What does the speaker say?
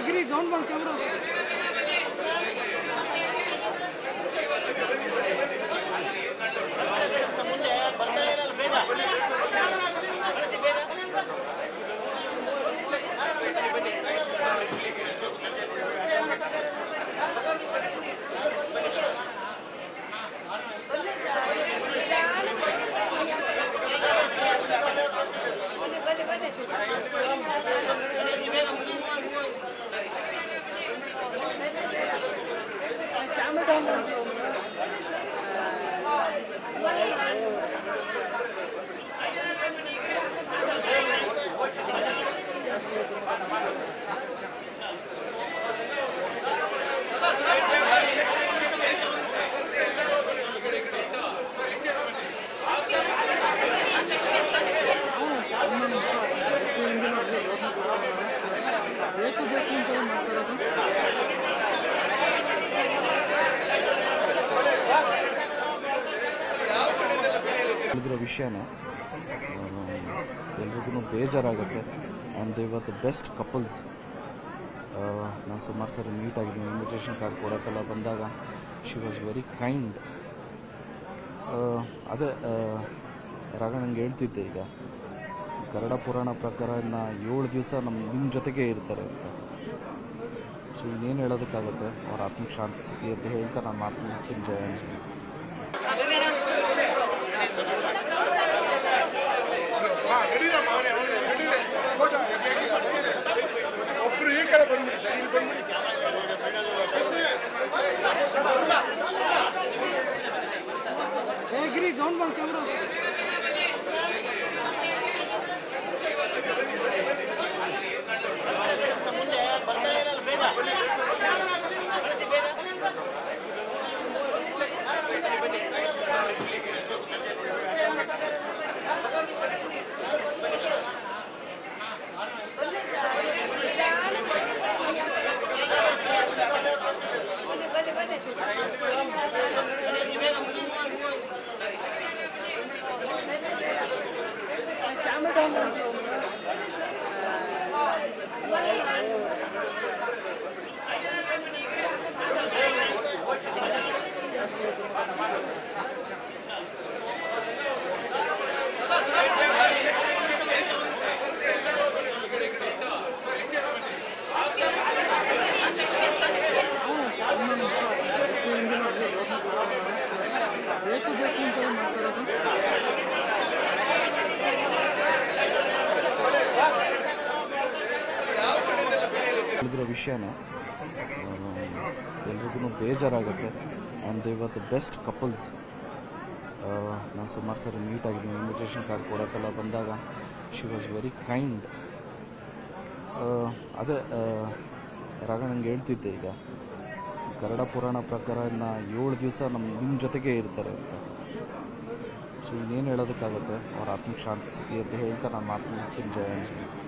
ಗಿರಿ down ಬಂದು camera camera down ಮಾಡಿ ಬೇಕು ಬೇಕು ಅಂತ ಮಾಡ್ತಿರೋದು ಹೇಳಿದಿರೋ ವಿಷಯನ ಎಲ್ರಿಗೂ ಬೇಜಾರಾಗುತ್ತೆ and they were the best couples ನಾನು ಸುಮಾರು ಸರಿ ಮೀಟ್ ಆಗಿದ್ದೀನಿ ಇನ್ವಿಟೇಷನ್ ಕಾರ್ಡ್ ಕೊಡೋಕ್ಕೆಲ್ಲ ಬಂದಾಗ ಶಿ ವಾಸ್ ವೆರಿ ಕೈಂಡ್ ಅದೇ ರಾಗ ನಂಗೆ ಹೇಳ್ತಿದ್ದೆ ಈಗ ಗರುಡ ಪುರಾಣ ಪ್ರಕಾರ ಇನ್ನು ಏಳು ದಿವಸ ನಮ್ಮ ನಿಮ್ಮ ಜೊತೆಗೇ ಇರ್ತಾರೆ ಅಂತ ಸೊ ಇನ್ನೇನು ಹೇಳೋದಕ್ಕಾಗುತ್ತೆ ಅವ್ರ ಆತ್ಮಕ್ಕೆ ಶಾಂತಿ ಸಿಗಲಿ ಅಂತ ಹೇಳ್ತಾ ನಾನು ಮಾತು ಮುಗಿಸ್ತೀನಿ ಜಯ ಅಂಜಲಿ ಒಬ್ರು ಈ ಕಡೆ ಬಂದ್ಬಿಡಿ ಸರ್ ಇಲ್ಲಿ ಬಂದ್ಬಿಡಿ ಏ ಗಿರಿ ಡೌನ್ ಬಂದು ಕ್ಯಾಮ್ರಾ ಕ್ಯಾಮ್ರಾ ಡೌನ್ ಮಾಡಿ ಬೇಕು ಬೇಕು ಅಂತ ಮಾಡ್ತಿರೋದು ಹೇಳಿದಿರೋ ವಿಷಯನ ಎಲ್ರಿಗೂ ಬೇಜಾರಾಗುತ್ತೆ and they were the best couples ನಾನು ಸುಮಾರು ಸರಿ ಮೀಟ್ ಆಗಿದ್ದೀನಿ ಇನ್ವಿಟೇಷನ್ ಕಾರ್ಡ್ ಕೊಡೋಕ್ಕೆಲ್ಲ ಬಂದಾಗ ಶಿ ವಾಸ್ ವೆರಿ ಕೈಂಡ್ ಅದೇ ರಾಗ ನಂಗೆ ಹೇಳ್ತಿದ್ದೆ ಈಗ ಗರುಡ ಪುರಾಣ ಪ್ರಕಾರ ಇನ್ನು ಏಳು ದಿವಸ ನಮ್ಮ ನಿಮ್ಮ ಜೊತೆಗೇ ಇರ್ತಾರೆ ಅಂತ ಸೊ ಇನ್ನೇನು ಹೇಳೋದಕ್ಕಾಗುತ್ತೆ ಅವ್ರ ಆತ್ಮಕ್ಕೆ ಶಾಂತಿ ಸಿಗಲಿ ಅಂತ ಹೇಳ್ತಾ ನಾನು ಮಾತು ಮುಗಿಸ್ತೀನಿ ಜಯ ಅಂಜಲಿ